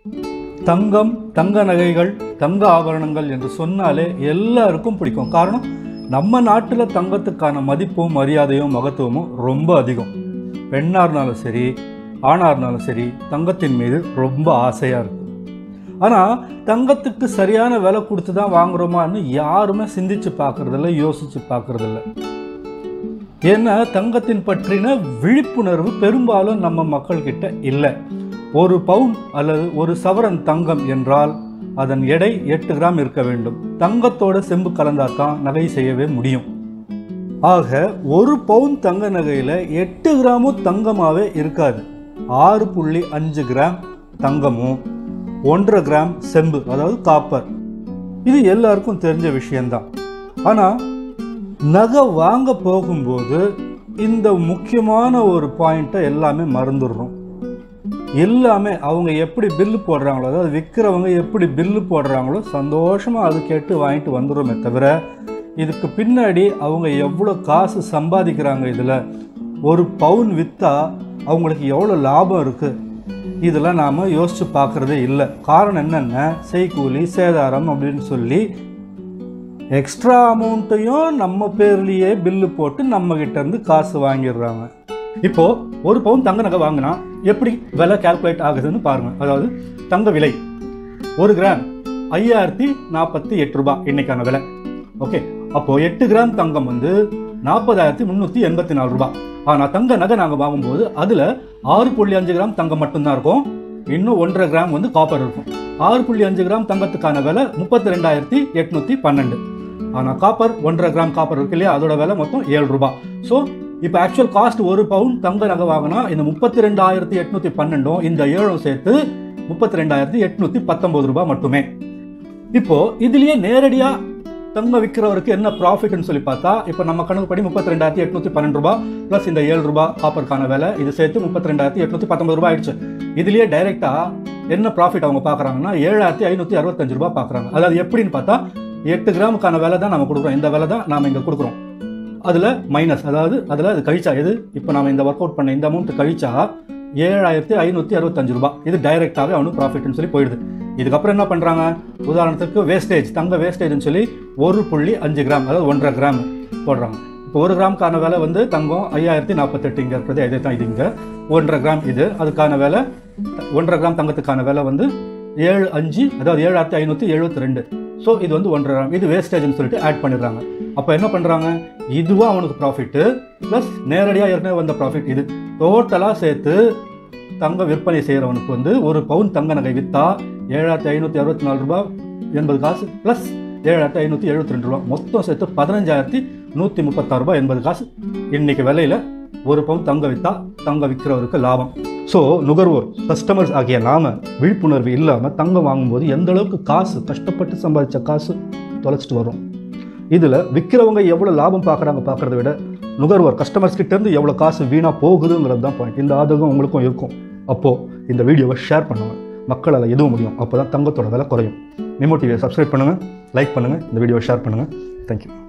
தங்கம் தங்க நகைகள் தங்க ஆபரணங்கள் என்று சொன்னாலே எல்லாருக்கும் பிடிக்கும் காரணம் நம்ம நாட்டில் தங்கத்துக்கான மதிப்பும் மரியாதையும் மகத்துவமும் ரொம்ப அதிகம் பெண்ணாக இருந்தாலும் சரி ஆணாக இருந்தாலும் சரி தங்கத்தின் மீது ரொம்ப ஆசையாக இருக்கும் ஆனால் தங்கத்துக்கு சரியான விலை கொடுத்து தான் வாங்குறோமான்னு யாருமே சிந்திச்சு பார்க்கறதில்ல யோசிச்சு பார்க்கறதில்ல ஏன்னா தங்கத்தின் பற்றின விழிப்புணர்வு பெரும்பாலும் நம்ம மக்கள்கிட்ட இல்லை ஒரு பவுன் அல்லது ஒரு சவரன் தங்கம் என்றால் அதன் எடை எட்டு கிராம் இருக்க வேண்டும் தங்கத்தோட செம்பு கலந்தால் தான் நகை செய்யவே முடியும் ஆக ஒரு பவுன் தங்க நகையில் எட்டு கிராமும் தங்கமாகவே இருக்காது ஆறு புள்ளி அஞ்சு கிராம் தங்கமும் ஒன்றரை கிராம் செம்பு அதாவது காப்பர் இது எல்லாருக்கும் தெரிஞ்ச விஷயம்தான் ஆனால் நகை வாங்க போகும்போது இந்த முக்கியமான ஒரு பாயிண்ட்டை எல்லாமே மறந்துடுறோம் எல்லாமே அவங்க எப்படி பில்லு போடுறாங்களோ அதாவது விற்கிறவங்க எப்படி பில்லு போடுறாங்களோ சந்தோஷமாக அது கேட்டு வாங்கிட்டு வந்துடுறோமே தவிர இதுக்கு பின்னாடி அவங்க எவ்வளோ காசு சம்பாதிக்கிறாங்க இதில் ஒரு பவுன் விற்றா அவங்களுக்கு எவ்வளோ லாபம் இருக்குது இதெல்லாம் நாம் யோசித்து பார்க்குறதே இல்லை காரணம் என்னென்ன செய்கூலி சேதாரம் அப்படின்னு சொல்லி எக்ஸ்ட்ரா அமௌண்ட்டையும் நம்ம பேர்லேயே பில்லு போட்டு நம்ம கிட்ட இருந்து காசு வாங்கிடுறாங்க இப்போ ஒரு பவுன் தங்க நகை வாங்கினா எப்படி விலை கால்குலேட் ஆகுதுன்னு பாருங்க அதாவது தங்க விலை ஒரு கிராம் ஐயாயிரத்தி நாற்பத்தி எட்டு ரூபாய் இன்னைக்கான விலை ஓகே அப்போ எட்டு கிராம் தங்கம் வந்து நாற்பதாயிரத்தி முந்நூற்றி எண்பத்தி நாலு ரூபாய் ஆனால் தங்க நகை நாங்கள் வாங்கும்போது அதில் ஆறு புள்ளி அஞ்சு கிராம் தங்கம் மட்டும்தான் இருக்கும் இன்னும் ஒன்றரை கிராம் வந்து காப்பர் இருக்கும் ஆறு புள்ளி அஞ்சு கிராம் தங்கத்துக்கான விலை முப்பத்தி ரெண்டாயிரத்தி எட்நூற்றி பன்னெண்டு ஆனால் காப்பர் ஒன்றரை கிராம் காப்பர் இருக்கு இல்லையா அதோட விலை மொத்தம் ஏழு ரூபாய் ஸோ இப்போ ஆக்சுவல் காஸ்ட் ஒரு பவுன் தங்க நகை வாங்கினா இந்த முப்பத்தி ரெண்டாயிரத்தி எட்நூற்றி பன்னெண்டும் இந்த ஏழும் சேர்த்து முப்பத்தி ரெண்டாயிரத்தி எட்நூற்றி பத்தொம்பது ரூபாய் மட்டுமே இப்போ இதுலயே நேரடியா தங்கம் விற்கிறவருக்கு என்ன ப்ராஃபிட்னு சொல்லி பார்த்தா இப்போ நம்ம கணக்கு படி முப்பத்தி ரெண்டாயிரத்தி எட்நூத்தி பன்னெண்டு ரூபாய் ப்ளஸ் இந்த ஏழு ரூபாய் காப்பருக்கான விலை இது சேர்த்து முப்பத்தி ரெண்டாயிரத்தி எட்நூத்தி பத்தொன்பது ரூபாய் ஆயிடுச்சு இதுலயே டைரக்டா என்ன ப்ராஃபிட் அவங்க பார்க்குறாங்கன்னா ஏழாயிரத்தி ஐநூற்றி அறுபத்தஞ்சு ரூபாய் பார்க்குறாங்க அதாவது எப்படின்னு பார்த்தா எட்டு கிராமுக்கான விலை தான் நம்ம கொடுக்குறோம் இந்த விலை தான் நாம இங்கே கொடுக்குறோம் அதில் மைனஸ் அதாவது அதில் அது கழிச்சா எது இப்போ நாம இந்த ஒர்க் அவுட் பண்ண இந்த அமௌண்ட் கழிச்சா ஏழாயிரத்தி ஐநூற்றி அறுபத்தஞ்சு ரூபாய் இது டைரெக்டாகவே அவனுக்கு ப்ராஃபிட்னு சொல்லி போயிடுது இதுக்கப்புறம் என்ன பண்ணுறாங்க உதாரணத்துக்கு வேஸ்டேஜ் தங்க வேஸ்டேஜ்னு சொல்லி ஒரு புள்ளி அஞ்சு கிராம் அதாவது ஒன்றரை கிராம் போடுறாங்க இப்போ ஒரு கிராமுக்கான விலை வந்து தங்கம் ஐயாயிரத்தி நாற்பத்தெட்டு இங்கே இருக்கிறது இதே தான் இது இங்கே ஒன்றரை கிராம் இது அதுக்கான விலை ஒன்றரை கிராம் தங்கத்துக்கான விலை வந்து ஏழு அஞ்சு அதாவது ஏழாயிரத்தி ஐநூற்றி எழுபத்தி ரெண்டு ஸோ இது வந்து ஒன்றரை கிராம் இது வேஸ்டேஜ்னு சொல்லிட்டு ஆட் பண்ணிடுறாங்க அப்போ என்ன பண்ணுறாங்க இதுவும் அவனுக்கு ப்ராஃபிட்டு ப்ளஸ் நேரடியாக ஏற்கனவே வந்த ப்ராஃபிட் இது டோட்டலாக சேர்த்து தங்க விற்பனை செய்கிறவனுக்கு வந்து ஒரு பவுன் தங்க நகை விற்றா ஏழாயிரத்தி ஐநூற்றி அறுபத்தி நாலு ரூபாய் எண்பது காசு ப்ளஸ் ஏழாயிரத்தி ஐநூற்றி எழுபத்தி ரெண்டு ரூபா மொத்தம் சேர்த்து பதினஞ்சாயிரத்தி நூற்றி முப்பத்தாறு ரூபாய் எண்பது காசு இன்னைக்கு விலையில் ஒரு பவுன் தங்க விற்றா தங்க விற்கிறவருக்கு லாபம் ஸோ நுகர்வோர் கஸ்டமர்ஸ் ஆகிய நாம விழிப்புணர்வு இல்லாமல் தங்கம் வாங்கும்போது எந்த அளவுக்கு காசு கஷ்டப்பட்டு சம்பாதிச்ச காசு தொலைச்சிட்டு வரும் இதில் விற்கிறவங்க எவ்வளோ லாபம் பார்க்குறாங்க பார்க்குறத விட நுகர்வோர் கஸ்டமர்ஸ் கிட்ட இருந்து எவ்வளோ காசு வீணாக போகுதுங்கிறது தான் பாயிண்ட் இந்த ஆதகம் உங்களுக்கும் இருக்கும் அப்போது இந்த வீடியோவை ஷேர் பண்ணுங்கள் மக்களால் எதுவும் முடியும் அப்போ தான் தங்கத்தோட விலை குறையும் நிமோ டிவியை சப்ஸ்கிரைப் பண்ணுங்கள் லைக் பண்ணுங்கள் இந்த வீடியோவை ஷேர் பண்ணுங்கள் தேங்க்யூ